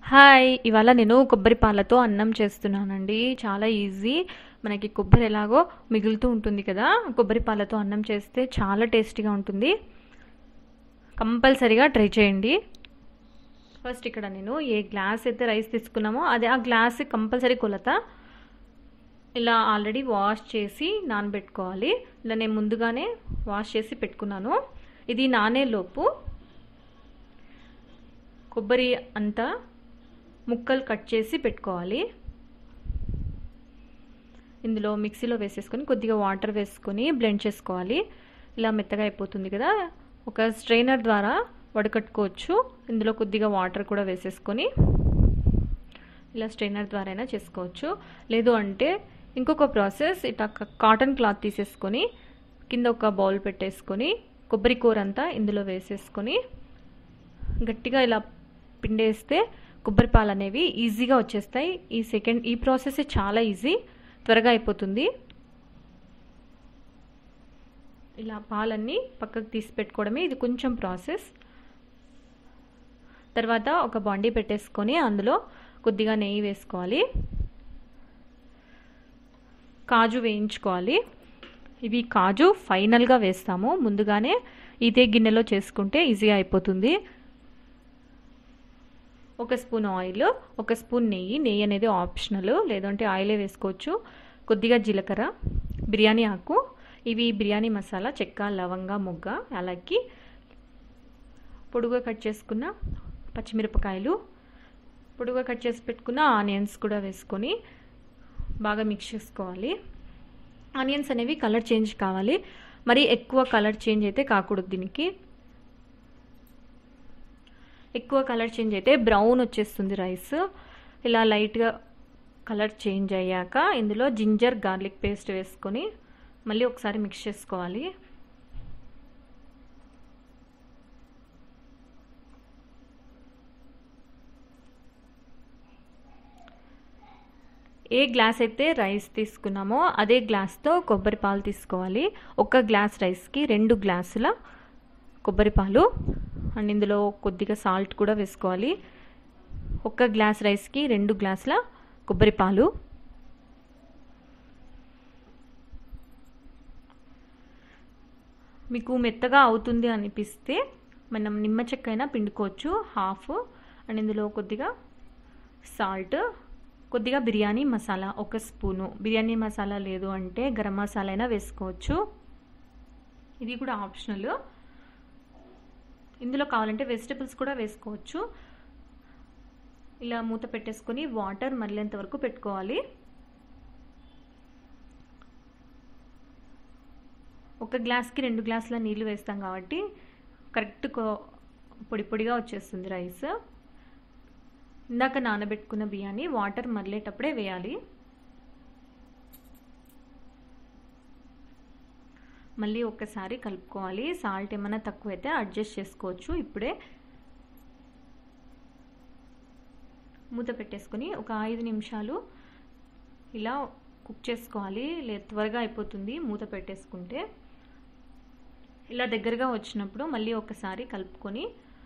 hi ఇవాళ నేను కొబ్బరి పాలతో అన్నం చేస్తున్నానండి చాలా ఈజీ మనకి కొబ్బరి ఎలాగో మిగులుతూ ఉంటుంది కదా కొబ్బరి పాలతో అన్నం చేస్తే చాలా టేస్టీగా ఉంటుంది కంపల్సరీగా ట్రై చేయండి ఫస్ట్ ఇక్కడ నేను ఏ గ్లాస్ అయితే రైస్ తీసుకున్నామో అది ఆ గ్లాస్ కంపల్సరీ కొలత ఇలా ఆల్రెడీ వాష్ చేసి నానబెట్టుకోవాలి ఇలా నేను ముందుగానే వాష్ చేసి పెట్టుకున్నాను ఇది నానేలోపు కొబ్బరి అంతా ముక్కలు కట్ చేసి పెట్టుకోవాలి ఇందులో మిక్సీలో వేసేసుకొని కొద్దిగా వాటర్ వేసుకొని బ్లెండ్ చేసుకోవాలి ఇలా మెత్తగా అయిపోతుంది కదా ఒక స్ట్రైనర్ ద్వారా వడకట్టుకోవచ్చు ఇందులో కొద్దిగా వాటర్ కూడా వేసేసుకొని ఇలా స్ట్రైనర్ ద్వారా అయినా చేసుకోవచ్చు లేదు అంటే ఇంకొక ప్రాసెస్ ఇట్లా కాటన్ క్లాత్ తీసేసుకొని కింద ఒక బౌల్ పెట్టేసుకొని కొబ్బరి కూర అంతా ఇందులో వేసేసుకొని గట్టిగా ఇలా పిండేస్తే కొబ్బరి పాలు అనేవి ఈజీగా వచ్చేస్తాయి ఈ సెకండ్ ఈ ప్రాసెస్ చాలా ఈజీ త్వరగా అయిపోతుంది ఇలా పాలన్నీ పక్కకు తీసి పెట్టుకోవడమే ఇది కొంచెం ప్రాసెస్ తర్వాత ఒక బాండీ పెట్టేసుకొని అందులో కొద్దిగా నెయ్యి వేసుకోవాలి కాజు వేయించుకోవాలి ఇవి కాజు ఫైనల్గా వేస్తాము ముందుగానే ఇదే గిన్నెలో చేసుకుంటే ఈజీగా అయిపోతుంది ఒక స్పూన్ ఆయిల్ ఒక స్పూన్ నెయ్యి నెయ్యి అనేది ఆప్షనల్ లేదంటే ఆయిలే వేసుకోవచ్చు కొద్దిగా జీలకర్ర బిర్యానీ ఆకు ఇవి బిర్యానీ మసాలా చెక్క లవంగ మొగ్గ అలాగే పొడుగా కట్ చేసుకున్న పచ్చిమిరపకాయలు పొడుగా కట్ చేసి పెట్టుకున్న ఆనియన్స్ కూడా వేసుకొని బాగా మిక్స్ చేసుకోవాలి ఆనియన్స్ అనేవి కలర్ చేంజ్ కావాలి మరి ఎక్కువ కలర్ చేంజ్ అయితే కాకూడదు దీనికి ఎక్కువ కలర్ చేంజ్ అయితే బ్రౌన్ వచ్చేస్తుంది రైస్ ఇలా లైట్గా కలర్ చేంజ్ అయ్యాక ఇందులో జింజర్ గార్లిక్ పేస్ట్ వేసుకొని మళ్ళీ ఒకసారి మిక్స్ చేసుకోవాలి ఏ గ్లాస్ అయితే రైస్ తీసుకున్నామో అదే గ్లాస్తో కొబ్బరి పాలు తీసుకోవాలి ఒక గ్లాస్ రైస్కి రెండు గ్లాసుల కొబ్బరి పాలు అండ్ ఇందులో కొద్దిగా సాల్ట్ కూడా వేసుకోవాలి ఒక గ్లాస్ రైస్కి రెండు గ్లాసుల కొబ్బరి పాలు మీకు మెత్తగా అవుతుంది అనిపిస్తే మనం నిమ్మ చెక్క అయినా పిండుకోవచ్చు హాఫ్ అండ్ ఇందులో కొద్దిగా సాల్ట్ కొద్దిగా బిర్యానీ మసాలా ఒక స్పూను బిర్యానీ మసాలా లేదు అంటే గరం మసాలా అయినా వేసుకోవచ్చు ఇది కూడా ఆప్షనల్ ఇందులో కావాలంటే వెజిటబుల్స్ కూడా వేసుకోవచ్చు ఇలా మూత పెట్టేసుకొని వాటర్ మరలేంత వరకు పెట్టుకోవాలి ఒక గ్లాస్కి రెండు గ్లాసుల నీళ్ళు వేస్తాం కాబట్టి కరెక్ట్ పొడి పొడిగా వచ్చేస్తుంది రైస్ ఇందాక నానబెట్టుకున్న బియ్యాన్ని వాటర్ మరలేటప్పుడే వేయాలి మళ్ళీ ఒక్కసారి కలుపుకోవాలి సాల్ట్ ఏమైనా తక్కువైతే అడ్జస్ట్ చేసుకోవచ్చు ఇప్పుడే మూత పెట్టేసుకొని ఒక ఐదు నిమిషాలు ఇలా కుక్ చేసుకోవాలి లేదు త్వరగా అయిపోతుంది మూత పెట్టేసుకుంటే ఇలా దగ్గరగా వచ్చినప్పుడు మళ్ళీ ఒకసారి కలుపుకొని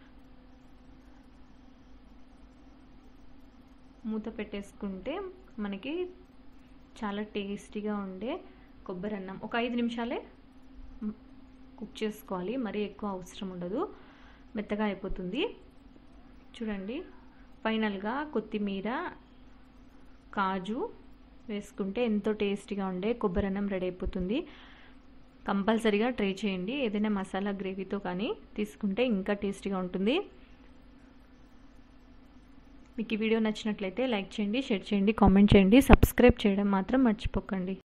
మూత పెట్టేసుకుంటే మనకి చాలా టేస్టీగా ఉండే కొబ్బరి అన్నం ఒక ఐదు నిమిషాలే కుక్ చేసుకోవాలి మరీ ఎక్కువ అవసరం ఉండదు మెత్తగా అయిపోతుంది చూడండి ఫైనల్గా కొత్తిమీర కాజు వేసుకుంటే ఎంతో టేస్టీగా ఉండే కొబ్బరి అన్నం రెడీ అయిపోతుంది కంపల్సరీగా ట్రై చేయండి ఏదైనా మసాలా గ్రేవీతో కానీ తీసుకుంటే ఇంకా టేస్టీగా ఉంటుంది మీకు ఈ వీడియో నచ్చినట్లయితే లైక్ చేయండి షేర్ చేయండి కామెంట్ చేయండి సబ్స్క్రైబ్ చేయడం మాత్రం మర్చిపోకండి